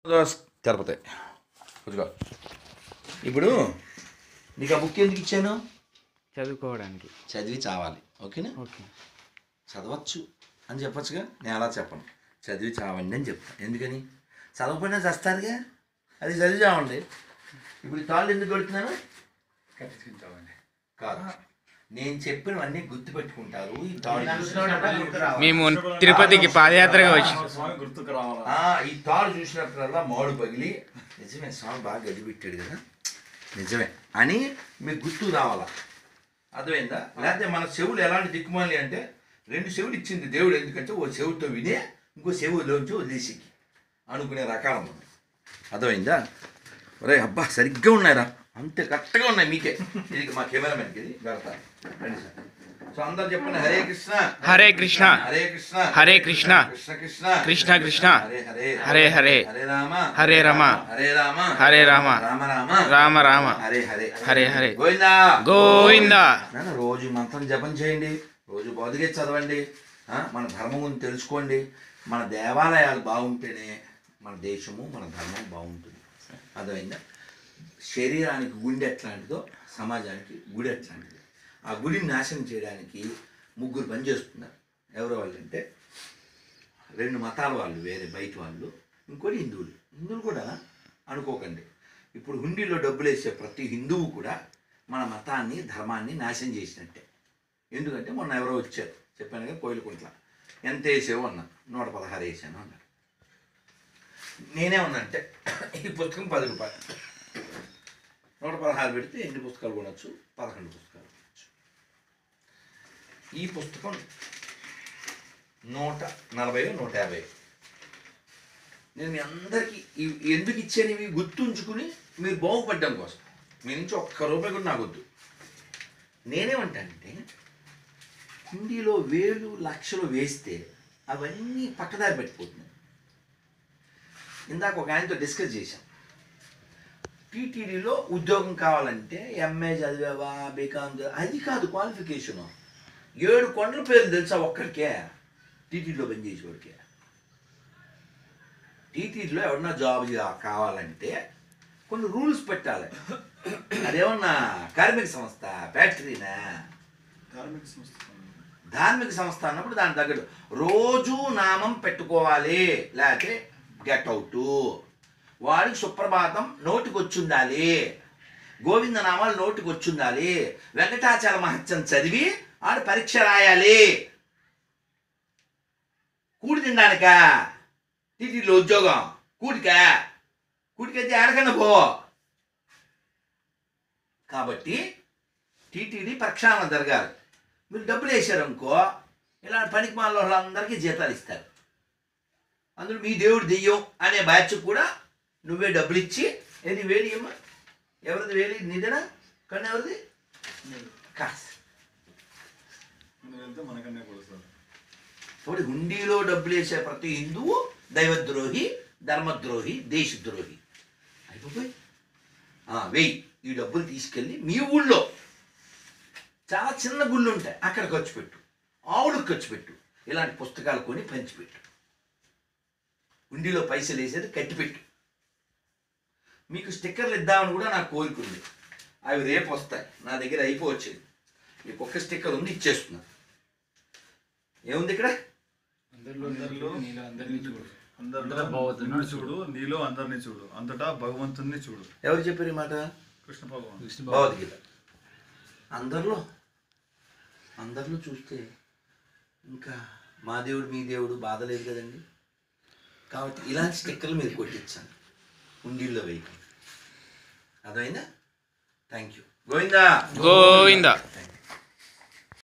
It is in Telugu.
తిరుపతి కొద్దిగా ఇప్పుడు నీకు ఆ బుక్ ఎందుకు ఇచ్చాను చదువుకోవడానికి చదివి చావాలి ఓకేనా ఓకే చదవచ్చు అని చెప్పొచ్చుగా నేను అలా చెప్పను చదివి చావండి అని చెప్తాను ఎందుకని చదవకపోయినా చస్తారుగా అది చదివి చావండి ఇప్పుడు ఈ తాళ్ళు ఎందుకు కొడుతున్నాను కాదు నేను చెప్పినవన్నీ గుర్తుపెట్టుకుంటారు ఈ తాళ్ళు మేము తిరుపతికి పాదయాత్రగా వచ్చి స్వామి గుర్తుకు రావాలా ఆ, ఈ తాడు చూసినప్పుడల్లా మాడు పగిలి నిజమే స్వామి బాగా గది పెట్టాడు కదా నిజమే అని మీకు గుర్తు రావాలా అర్థమైందా లేకపోతే మన చెవులు ఎలాంటి దిక్కుమాలి అంటే రెండు చెవులు ఇచ్చింది దేవుడు ఎందుకంటే ఓ చెవుతో వినే ఇంకో చెవులోంచి వదిలేసి అనుకునే రకాలం ఉంది అర్థమైందా ఒరే అబ్బా సరిగ్గా ఉన్నాయిరా అంతే కరెక్ట్గా ఉన్నాయి మీకే ఇది మా కెమెరామెన్కి ఇది పెడతా రండి సార్ సో అందరు చెప్పండి హరే కృష్ణ హరే కృష్ణ హరే కృష్ణ హరే కృష్ణ కృష్ణ కృష్ణ కృష్ణ కృష్ణ హరే హరే హరే హరే హరే రామ హరే రామ హరే రామ హరే రామ రామ రామ రామ రామ హరే హరే హరే హరే గోవిందా గోవిందా నాన్న రోజు మంత్రం జపం చేయండి రోజు బోధగే చదవండి ఆ, మన ధర్మం గురించి తెలుసుకోండి మన దేవాలయాలు బాగుంటేనే మన దేశము మన ధర్మం బాగుంటుంది అర్థమైందా శరీరానికి గుండె ఎట్లాంటిదో సమాజానికి గుడి ఎట్లాంటిది ఆ గుడిని నాశనం చేయడానికి ముగ్గురు పనిచేస్తున్నారు ఎవరు వాళ్ళు అంటే రెండు మతాల వాళ్ళు వేరే బయట వాళ్ళు ఇంకోటి హిందువులు హిందువులు కూడా అనుకోకండి ఇప్పుడు హుండీలో డబ్బులు వేసే ప్రతి హిందువు కూడా మన మతాన్ని ధర్మాన్ని నాశనం చేసినట్టే ఎందుకంటే మొన్న ఎవరో వచ్చారు చెప్పాను కదా కోయిలకుంట్ల ఎంత వేసావు అన్నా నూట పదహారు వేసాను అన్నారు నేనే ఉన్నంటే ఈ పుస్తకం పది రూపాయలు నూట పదహారు పెడితే ఎన్ని పుస్తకాలు కొనొచ్చు పదకొండు పుస్తకాలు కొనొచ్చు ఈ పుస్తకం నూట నలభై నూట యాభై నేను మీ అందరికీ ఇవి ఎందుకు ఇచ్చాను ఇవి గుర్తుంచుకుని మీరు బాగుపడ్డం కోసం మీ నుంచి ఒక్క రూపాయి కూడా నాకు వద్దు నేనేమంటానంటే హిందీలో వేలు లక్షలు వేస్తే అవన్నీ పక్కదారి పెట్టిపోతున్నాయి ఇందాక ఒక ఆయనతో డిస్కస్ చేశాం టీటీడీలో ఉద్యోగం కావాలంటే ఎంఏ చదివావా బీకామ్ అది కాదు క్వాలిఫికేషను ఏడు కొండల పేర్లు తెలుసా ఒక్కడికే టీటీడీలో పనిచేసేవాడికే టీటీడీలో ఎవరన్నా జాబ్ చే- కావాలంటే కొన్ని రూల్స్ పెట్టాలి అదేమన్నా కార్మిక సంస్థ ఫ్యాక్టరీనా ధార్మిక సంస్థ ధార్మిక సంస్థ అన్నప్పుడు దాని తగ్గట్టు రోజు నామం పెట్టుకోవాలి లేకపోతే గెట్ అవుట్ వాడికి సుప్రభాతం నోటికి వచ్చుండాలి గోవింద నామాలు నోటికి వచ్చుండాలి వెంకటాచల మహత్యం చదివి ఆడు పరీక్ష రాయాలి కూడి తినడానికా టీటీలో ఉద్యోగం కూడికా కూడికైతే ఆడకన్నా పో కాబట్టి టీటీడీ ప్రక్షాళన జరగాలి మీరు డబ్బులు వేసారనుకో ఇలాంటి పనికి మాల వాళ్ళందరికీ జీతాలు ఇస్తారు అందులో మీ దేవుడు దెయ్యం అనే బ్యాచ్ కూడా నువ్వే డబ్బులు ఇచ్చి ఏది వేలి అమ్మా ఎవరిది వేలి నిజనా కానీ ఎవరిది కాస్ మనం వెళ్తే మనకన్నా కూడా సార్ కాబట్టి హుండీలో డబ్బులు వేసే ప్రతి హిందువు దైవద్రోహి ధర్మద్రోహి దేశద్రోహి అయిపోయి వెయ్యి ఈ డబ్బులు తీసుకెళ్ళి మీ ఊళ్ళో చాలా చిన్న గుళ్ళు ఉంటాయి అక్కడ ఖర్చు పెట్టు ఆవులకు ఖర్చు పెట్టు ఇలాంటి పుస్తకాలు కొని పంచిపెట్టు హుండీలో పైసలు వేసేది కట్టిపెట్టు మీకు స్టిక్కర్లు ఇద్దామని కూడా నాకు కోరుకుంది అవి రేపు వస్తాయి నా దగ్గర అయిపోవచ్చింది మీకు ఒక్క స్టిక్కర్ ఉంది ఇచ్చేస్తున్నా ఏముంది ఇక్కడ అందరిలో అందరినీ చూడు అందరిలో నిన్ను చూడు నీలో అందరినీ చూడు అంతటా భగవంతుణ్ణి చూడు ఎవరు చెప్పారు ఈ మాట కృష్ణ భగవాన్ భగవద్గీత అందరిలో అందరిలో చూస్తే ఇంకా మా దేవుడు మీ దేవుడు బాధ లేదు కదండి కాబట్టి ఇలాంటి స్టిక్కర్లు మీరు కొట్టించండి ఉండిల్లో వేయకండి అర్థమైందా thank you Govinda Govinda thank